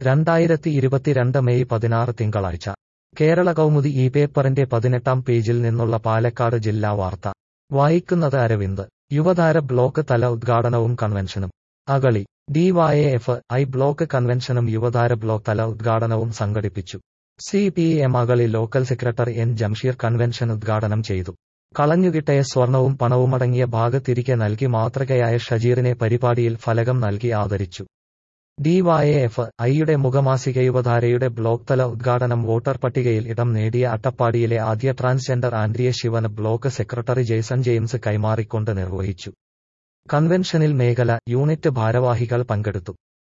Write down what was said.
രണ്ടായിരത്തി ഇരുപത്തിരണ്ട് മെയ് പതിനാറ് തിങ്കളാഴ്ച കേരള കൗമുദി ഈ പേപ്പറിന്റെ പതിനെട്ടാം പേജിൽ നിന്നുള്ള പാലക്കാട് ജില്ലാ വാർത്ത വായിക്കുന്നത് അരവിന്ദ് യുവതാര ബ്ലോക്ക് തല ഉദ്ഘാടനവും കൺവെൻഷനും അകളി ഡിവൈഎഫ് ഐ ബ്ലോക്ക് കൺവെൻഷനും യുവതാര ബ്ലോക്ക് തല ഉദ്ഘാടനവും സംഘടിപ്പിച്ചു C P M Agali local secretary N Jamsheer convention ഉദ്ഘാടനം ചെയ്തു കളഞ്ഞുകിട്ടയ സ്വർണവും പണവുമടങ്ങിയ ബാഗ് തിരികെ നൽകി മാതൃകയായ ഷജീറിനെ പരിപാടിയിൽ ഫലകം നൽകി ആദരിച്ചു ഡിവൈഎഫ് ഐയുടെ മുഖമാസിക യുവതാരയുടെ ബ്ലോക്ക് തല ഉദ്ഘാടനം വോട്ടർ പട്ടികയിൽ ഇടം നേടിയ അട്ടപ്പാടിയിലെ ആദ്യ ട്രാൻസ്ജെൻഡർ ആൻഡ്രിയ ശിവന് ബ്ലോക്ക് സെക്രട്ടറി ജെയ്സൺ ജെയിംസ് കൈമാറിക്കൊണ്ട് നിർവഹിച്ചു കൺവെൻഷനിൽ മേഖല യൂണിറ്റ് ഭാരവാഹികൾ പങ്കെടുത്തു